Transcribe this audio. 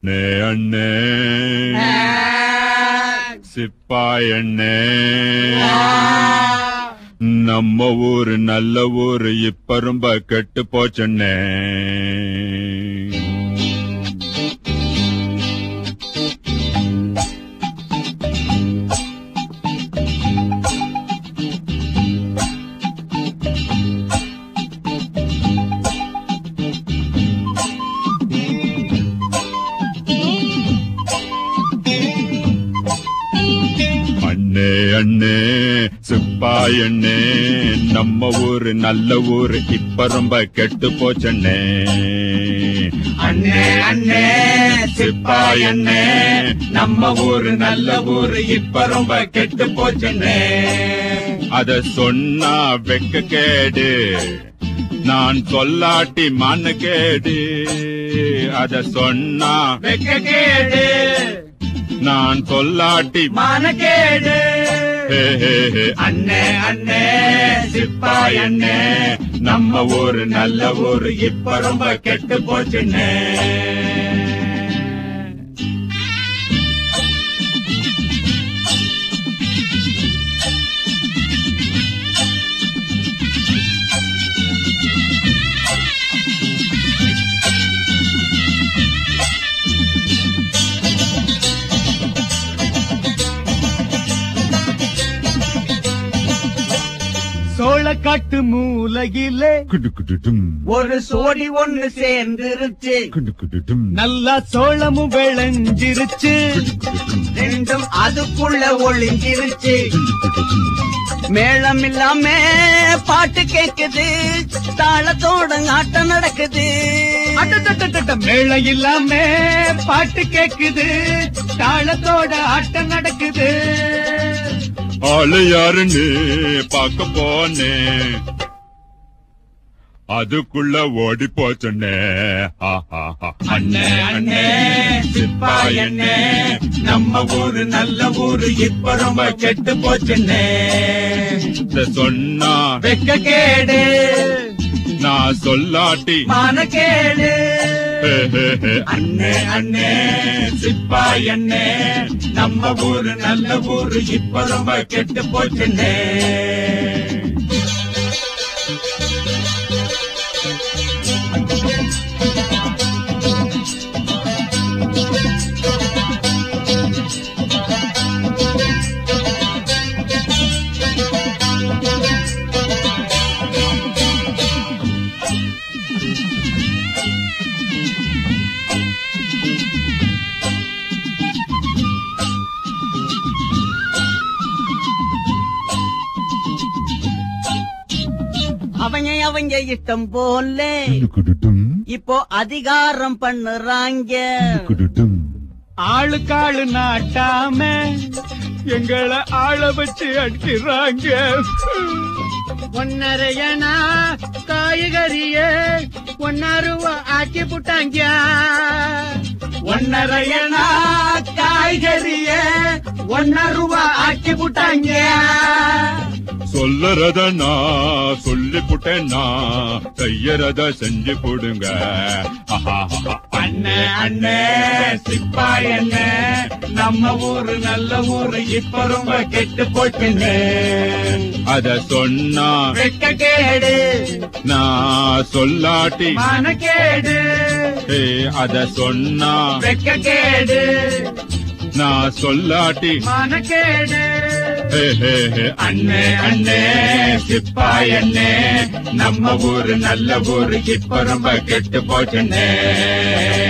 நே அண்ணே சிப்பாயண்ணே நம்ம ஊரு நல்ல ஊரு இப்ப ரொம்ப கெட்டு போச்சண்ணே அண்ணே அண்ணே சிப்பாயண்ணே நம்ம ஊரு நல்ல ஊரு இப்ப ரொம்ப கெட்டு போச்சண்ணே அண்ணே அண்ணே சிப்பாயண்ணே நம்ம ஊரு நல்ல ஊரு இப்ப ரொம்ப கெட்டு போச்சுண்ணே அத சொன்னா வெக்க கேடு நான் சொல்லாட்டி மான கேடு அத சொன்னா வெக்க கேடு நான் சொல்லாட்டி மானக்கேடு ஹே, ஹே, ஹே. அண்ணே அண்ணே சிப்பாயண்ணே நம்ம ஊரு நல்ல ஊரு இப்ப ரொம்ப கெட்டு போச்சுண்ணே சோளக்காட்டு மூலையிலே குடு குடு டும், ஒரு சோடி ஒண்ணு சேர்ந்துருச்சு குடு குடு டும், நல்லா சோளமும் விளைஞ்சிருச்சு குடு டும், ரெண்டும் அதுக்குள்ள ஒளிஞ்சிருச்சு குடு குடு டும். மேளம் இல்லாம பாட்டு கேக்குது தாளத்தோட ஆட்டம் நடக்குது அடடடடட, மேளம் இல்லாம பாட்டு கேக்குது தாளத்தோட ஆட்டம் நடக்குது ஆளு யாருன்னு பார்க்க போனேன் அதுக்குள்ள ஓடி போச்சண்ணே ஆ, ஆ, ஆ. அண்ணே அண்ணே சிப்பாயண்ணே நம்ம ஊரு நல்ல ஊரு இப்ப ரொம்ப கெட்டு போச்சுண்ணே இத சொன்னா வெக்க கேடு நான் சொல்லாட்டி மானக்கேடு ஹே, ஹே, ஹே. அண்ணே அண்ணே சிப்பாயண்ணே நம்ம ஊரு நல்ல ஊரு இப்ப ரொம்ப கெட்டு போச்சுண்ணே அவங்க அவங்க இஷ்டம் போல குடு குடு டும், இப்போ அதிகாரம் பண்ணுறாங்க குடு டும். ஆளுக்காளு நாட்டாம எங்களை ஆள வச்சு அடிக்கிறாங்க ஒன்னரையனா காய்கறிய ஒன்னா ரூபா ஆக்கி புட்டாங்க ஒன்னரையனா காய்கறிய ஒன்ன ரூபா ஆக்கி புட்டாங்க சொல்லறத நான் சொல்லி புட்டேன்னா செய்யறத செஞ்சு போடுங்க ஆஹா, ஆஹா. அண்ணே அண்ணே சிப்பாய் அண்ணே நம்ம ஊரு நல்ல ஊரு இப்ப ரொம்ப கெட்டு போச்சுன்னு அத சொன்னா வெக்க கேடு நான் சொல்லாட்டி மானக்கேடு ஏ, அத சொன்னா வெக்க கேடு நான் சொல்லாட்டி மானக்கேடு ஹே, ஹே, ஹே. அண்ணே அண்ணே சிப்பாய் அண்ணே நம்ம ஊரு நல்ல ஊரு இப்ப ரொம்ப கெட்டு போச்சுண்ணே